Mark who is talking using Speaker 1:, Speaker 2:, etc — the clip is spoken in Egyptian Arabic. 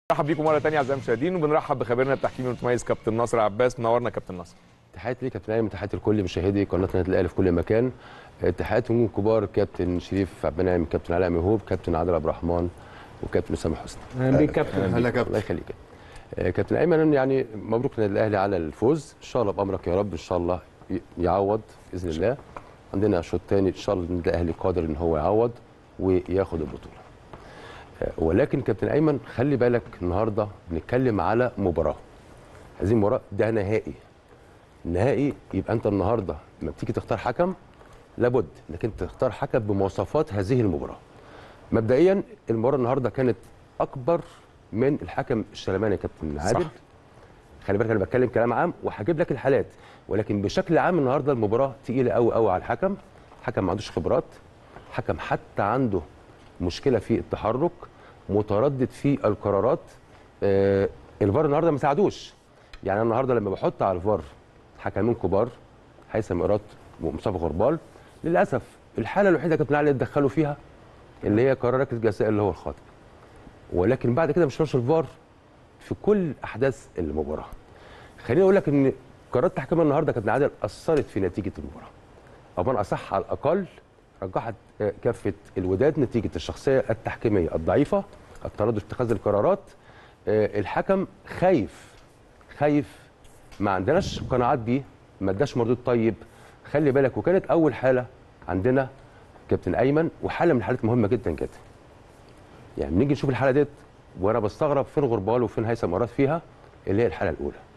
Speaker 1: مرحب بيكم مره ثانيه اعزائي المشاهدين وبنرحب بخبيرنا التحكيمي المتميز كابتن ناصر عباس منورنا كابتن ناصر
Speaker 2: تحياتي ليك كابتن ايمن تحياتي لكل مشاهدي قناه النادي الاهلي في كل مكان تحياتي نجوم كبار كابتن شريف عبد المنعم كابتن علاء ميهوب كابتن عادل عبد الرحمن وكابتن اسامه حسني
Speaker 3: اهلا بيك كابتن
Speaker 2: هلا كابتن الله يخليك آه، كابتن ايمن يعني مبروك للنادي الاهلي على الفوز ان شاء الله بامرك يا رب ان شاء الله ي- يعوض باذن الله عندنا شوط تاني ان شاء الله النادي الاهلي قادر ان هو يعوض وياخد البطوله آه، ولكن كابتن ايمن خلي بالك النهارده بنتكلم على مباراه هذه المباراه ده نهائي نهائي يبقى انت النهارده لما بتيجي تختار حكم لابد انك انت تختار حكم بمواصفات هذه المباراه مبدئيا المباراه النهارده كانت اكبر من الحكم الشلماني يا كابتن عادل
Speaker 1: صح.
Speaker 2: خلي بالك انا بتكلم كلام عام وهجيب لك الحالات ولكن بشكل عام النهارده المباراه تقيله قوي قوي على الحكم حكم ما عندوش خبرات حكم حتى عنده مشكله في التحرك متردد في القرارات آه الفار النهارده ما ساعدوش يعني أنا النهارده لما بحط على الفار حكمين كبار هيثم ايراد ومصطفى غربال للاسف الحاله الوحيده كابتن علي اللي اتدخلوا فيها اللي هي قرار ركله جزاء اللي هو الخاطئ ولكن بعد كده مش رش الفار في كل احداث المباراه خليني اقول لك ان قرارات تحكيم النهارده كابتن عادل اثرت في نتيجه المباراه او بمعنى اصح على الاقل رجحت آه، كافه الوداد نتيجه الشخصيه التحكيميه الضعيفه التردد في اتخاذ القرارات آه، الحكم خايف خايف ما عندناش قناعات بيه ما اداش مردود طيب خلي بالك وكانت اول حاله عندنا كابتن ايمن وحاله من الحالات مهمه جدا جدا يعني بنيجي نشوف الحاله ديت وانا بستغرب فين غربال وفين هيثم مراد فيها اللي هي الحاله الاولى